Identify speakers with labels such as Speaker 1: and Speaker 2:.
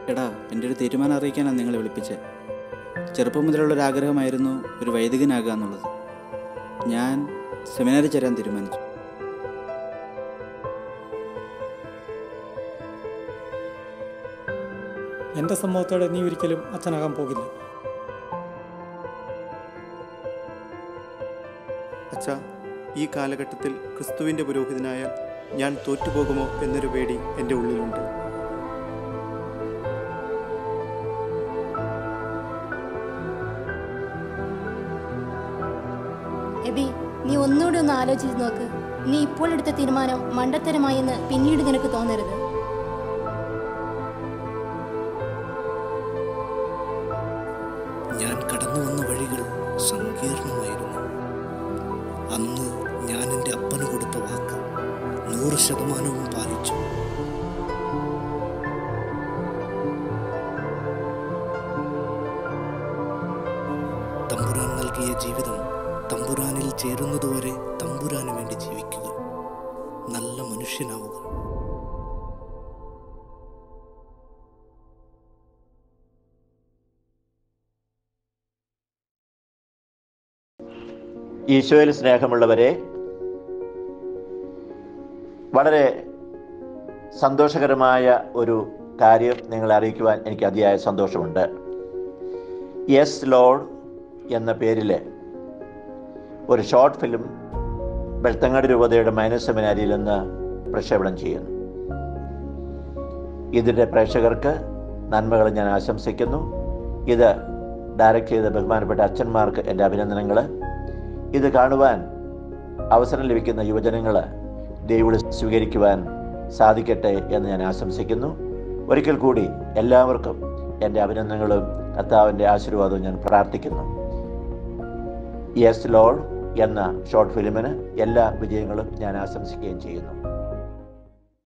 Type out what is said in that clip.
Speaker 1: എടാ എൻ്റെ ഒരു തീരുമാനം അറിയിക്കാനാണ് നിങ്ങളെ വിളിപ്പിച്ചത് ചെറുപ്പം മുതലുള്ള ഒരു ആഗ്രഹമായിരുന്നു ഒരു വൈദികനാകുക എന്നുള്ളത് ഞാൻ സെമിനാറിൽ ചേരാൻ തീരുമാനിച്ചു
Speaker 2: എൻ്റെ സമ്മതത്തോടെ നീ ഒരിക്കലും അച്ഛനാകാൻ പോകില്ല
Speaker 3: അച്ഛാ ഈ കാലഘട്ടത്തിൽ ക്രിസ്തുവിൻ്റെ പുരോഹിതനായാൽ ഞാൻ തോറ്റുപോകുമോ എന്നൊരു പേടി എൻ്റെ ഉള്ളിലുണ്ട്
Speaker 4: എബി നീ ഒന്നുകൂടി ഒന്ന് ആലോചിച്ച് നോക്ക് നീ ഇപ്പോൾ എടുത്ത തീരുമാനം മണ്ടത്തരമായെന്ന് പിന്നീട് നിനക്ക് തോന്നരുത്
Speaker 5: ഞാൻ കടന്നു വന്ന വഴികൾ സങ്കീർണമായിരുന്നു അന്ന് ഞാൻ എൻ്റെ അപ്പന് കൊടുത്ത വാക്ക് നൂറ് ശതമാനവും പാലിച്ചു തമ്പുരാൻ നൽകിയ ജീവിതം തമ്പുരാനിൽ ചേരുന്നതുവരെ തമ്പുരാന് വേണ്ടി ജീവിക്കുക നല്ല മനുഷ്യനാവുക
Speaker 6: ഈശോയിൽ സ്നേഹമുള്ളവരെ വളരെ സന്തോഷകരമായ ഒരു കാര്യം നിങ്ങളെ അറിയിക്കുവാൻ എനിക്ക് അതിയായ സന്തോഷമുണ്ട് യെസ് ലോഡ് എന്ന പേരിൽ ഒരു ഷോർട്ട് ഫിലിം വെളുത്തങ്ങാട് രൂപതയുടെ മൈനസ് സെമിനാരിയിൽ നിന്ന് പ്രക്ഷേപണം ചെയ്യുന്നു ഇതിൻ്റെ പ്രേക്ഷകർക്ക് നന്മകൾ ഞാൻ ആശംസിക്കുന്നു ഇത് ഡയറക്റ്റ് ചെയ്ത ബഹുമാനപ്പെട്ട അച്ഛന്മാർക്ക് എൻ്റെ അഭിനന്ദനങ്ങൾ ഇത് കാണുവാൻ അവസരം ലഭിക്കുന്ന യുവജനങ്ങൾ ദൈവം സ്വീകരിക്കുവാൻ സാധിക്കട്ടെ എന്ന് ഞാൻ ആശംസിക്കുന്നു ഒരിക്കൽ കൂടി എല്ലാവർക്കും എൻ്റെ അഭിനന്ദനങ്ങളും കർത്താവിൻ്റെ ആശീർവാദവും ഞാൻ പ്രാർത്ഥിക്കുന്നു യെസ് ലോഡ് എന്ന ഷോർട്ട് ഫിലിമിന് എല്ലാ വിജയങ്ങളും ഞാൻ ആശംസിക്കുകയും ചെയ്യുന്നു